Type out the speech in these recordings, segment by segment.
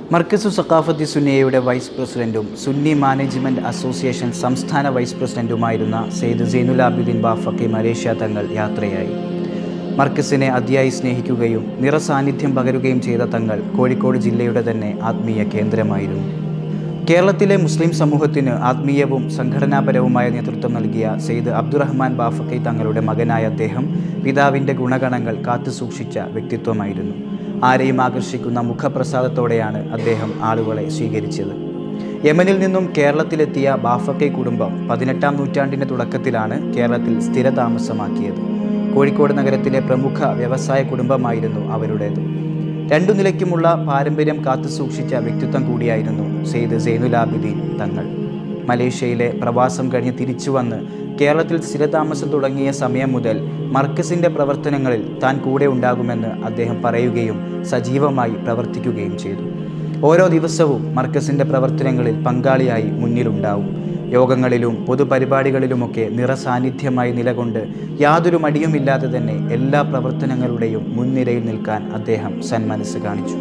മർക്കസു സഖാഫത്തി സുന്നിയയുടെ വൈസ് പ്രസിഡന്റും Sunni management association സംസ്ഥാന വൈസ് പ്രസിഡന്റുമായിരുന്ന സെയ്ദ് സൈനുലാബിദ്ദീൻ ബാഫക്കി മലേഷ്യ തങ്ങൾ യാത്രയായി മർക്കസിനെ അതിയായി സ്നേഹിക്കുകയും നിറസാന്നിധ്യം പകരുകയും ചെയ്ത തങ്ങൾ കോഴിക്കോട് ജില്ലയുടെ തന്നെ ആത്മീയ കേന്ദ്രമായിരുന്നു കേരളത്തിലെ മുസ്ലിം സമൂഹത്തിന് ആത്മീയവും സംഘടനാപരവുമായ നേതൃത്വം നൽകിയ സെയ്ദ് അബ്ദുറഹ്മാൻ ബാഫക്കി തങ്ങളുടെ മകനായ അദ്ദേഹം പിതാവിൻ്റെ ഗുണഗണങ്ങൾ കാത്തുസൂക്ഷിച്ച വ്യക്തിത്വമായിരുന്നു ആരെയും ആകർഷിക്കുന്ന മുഖപ്രസാദത്തോടെയാണ് അദ്ദേഹം ആളുകളെ സ്വീകരിച്ചത് യമനിൽ നിന്നും കേരളത്തിലെത്തിയ ബാഫക്കെ കുടുംബം പതിനെട്ടാം നൂറ്റാണ്ടിൻ്റെ തുടക്കത്തിലാണ് കേരളത്തിൽ സ്ഥിരതാമസമാക്കിയത് കോഴിക്കോട് നഗരത്തിലെ പ്രമുഖ വ്യവസായ കുടുംബമായിരുന്നു അവരുടേത് രണ്ടു നിലയ്ക്കുമുള്ള പാരമ്പര്യം കാത്തുസൂക്ഷിച്ച വ്യക്തിത്വം കൂടിയായിരുന്നു സെയ്ദ് സൈനുലാബിദ്ദീൻ തങ്ങൾ മലേഷ്യയിലെ പ്രവാസം കഴിഞ്ഞ് തിരിച്ചു വന്ന് കേരളത്തിൽ സ്ഥിരതാമസം തുടങ്ങിയ സമയം മുതൽ മർക്കസിൻ്റെ പ്രവർത്തനങ്ങളിൽ താൻ കൂടെ ഉണ്ടാകുമെന്ന് അദ്ദേഹം പറയുകയും സജീവമായി പ്രവർത്തിക്കുകയും ചെയ്തു ഓരോ ദിവസവും മർക്കസിൻ്റെ പ്രവർത്തനങ്ങളിൽ പങ്കാളിയായി മുന്നിലുണ്ടാവും യോഗങ്ങളിലും പൊതുപരിപാടികളിലുമൊക്കെ നിറസാന്നിധ്യമായി നിലകൊണ്ട് യാതൊരു മടിയുമില്ലാതെ തന്നെ എല്ലാ പ്രവർത്തനങ്ങളുടെയും മുൻനിരയിൽ നിൽക്കാൻ അദ്ദേഹം സന്മനസ് കാണിച്ചു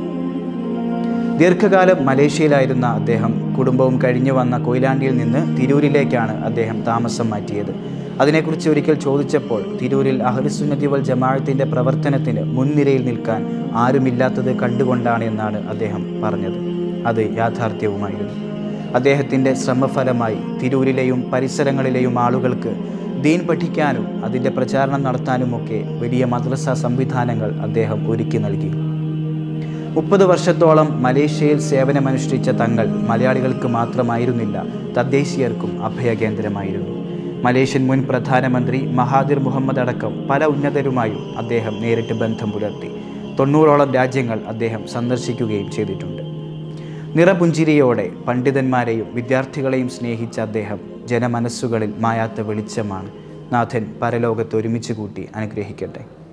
ദീർഘകാലം മലേഷ്യയിലായിരുന്ന അദ്ദേഹം കുടുംബവും കഴിഞ്ഞു വന്ന കൊയിലാണ്ടിയിൽ നിന്ന് തിരൂരിലേക്കാണ് അദ്ദേഹം താമസം മാറ്റിയത് അതിനെക്കുറിച്ച് ഒരിക്കൽ ചോദിച്ചപ്പോൾ തിരൂരിൽ അഹ്ലുസുന്നതി വൽ ജമാഅത്തിൻ്റെ പ്രവർത്തനത്തിന് മുൻനിരയിൽ നിൽക്കാൻ ആരുമില്ലാത്തത് കണ്ടുകൊണ്ടാണ് എന്നാണ് അദ്ദേഹം പറഞ്ഞത് അത് യാഥാർത്ഥ്യവുമായിരുന്നു അദ്ദേഹത്തിൻ്റെ ശ്രമഫലമായി തിരൂരിലെയും പരിസരങ്ങളിലെയും ആളുകൾക്ക് ദീൻ പഠിക്കാനും അതിൻ്റെ പ്രചാരണം നടത്താനുമൊക്കെ വലിയ മദ്രസ സംവിധാനങ്ങൾ അദ്ദേഹം ഒരുക്കി നൽകി മുപ്പത് വർഷത്തോളം മലേഷ്യയിൽ സേവനമനുഷ്ഠിച്ച തങ്ങൾ മലയാളികൾക്ക് മാത്രമായിരുന്നില്ല തദ്ദേശീയർക്കും അഭയകേന്ദ്രമായിരുന്നു മലേഷ്യൻ മുൻ പ്രധാനമന്ത്രി മഹാതിർ മുഹമ്മദ് അടക്കം പല ഉന്നതരുമായും അദ്ദേഹം നേരിട്ട് ബന്ധം പുലർത്തി തൊണ്ണൂറോളം രാജ്യങ്ങൾ അദ്ദേഹം സന്ദർശിക്കുകയും ചെയ്തിട്ടുണ്ട് നിറപുഞ്ചിരിയോടെ പണ്ഡിതന്മാരെയും വിദ്യാർത്ഥികളെയും സ്നേഹിച്ച അദ്ദേഹം ജനമനസ്സുകളിൽ മായാത്ത വെളിച്ചമാണ് നാഥൻ പരലോകത്ത് ഒരുമിച്ച് കൂട്ടി അനുഗ്രഹിക്കട്ടെ